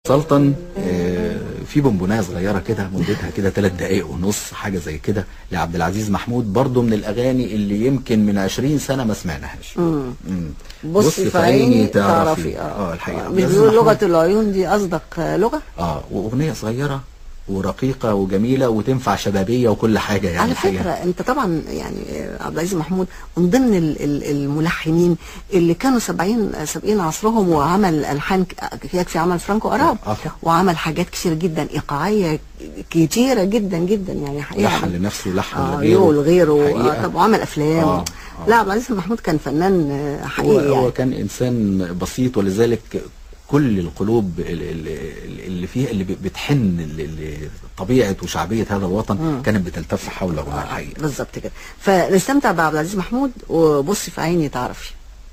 سلطن آه، في بونبونايه صغيره كده مدتها كده ثلاث دقائق ونص حاجه زي كده لعبد العزيز محمود برضو من الاغاني اللي يمكن من 20 سنه ما سمعناهاش مم. بصي في عيني تعرفي اه الحقيقه مش عبد بيقول العزيز لغه محمود. العيون دي قصدك لغه اه واغنيه صغيره ورقيقه وجميله وتنفع شبابيه وكل حاجه يعني على الحقيقة. فكره انت طبعا يعني عبد العزيز محمود من ضمن ال- ال- الملحنين اللي كانوا سابقين سابقين عصرهم وعمل الحان ك- يكفي عمل فرانكو اراب آه. وعمل حاجات كتير جدا ايقاعيه كتيره جدا جدا يعني حقيقه لحن لنفسه لحن اه لغيره يو لغيره حقيقة. آه طب وعمل افلام آه، لا عبد العزيز محمود كان فنان آه، هو, حقيقي هو يعني كان انسان بسيط ولذلك كل القلوب ال- ال- اللي فيها اللي بتحن ل- لطبيعه وشعبيه هذا الوطن كانت بتلتف حوله الحقيقه بالظبط كده فنستمتع بعبد العزيز محمود وبصي في عيني تعرفي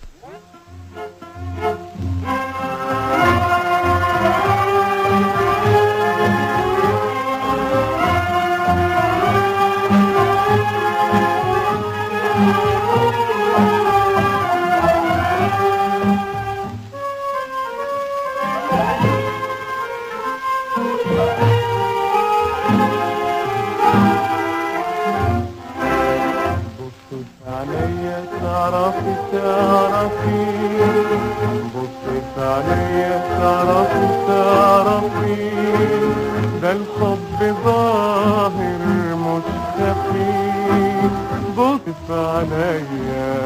بصي عليا تعرفي تعرفي بصي عليا تعرفي تعرفي ده الحب ظاهر مش خفي بصي عليا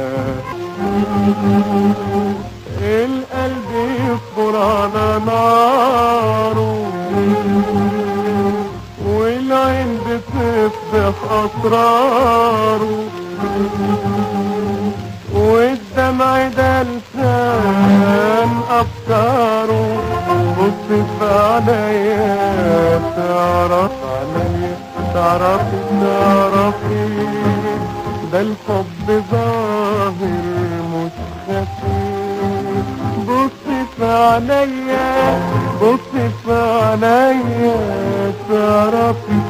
القلب يصبر على ناره والعين بتصبح أسراره والدمع ده لسان أفكاره بص عليا تعرف عليا تعرفي تعرفي ده الحب ظاهر مش خفي بصي في عينيا بصي في عينيا تعرفي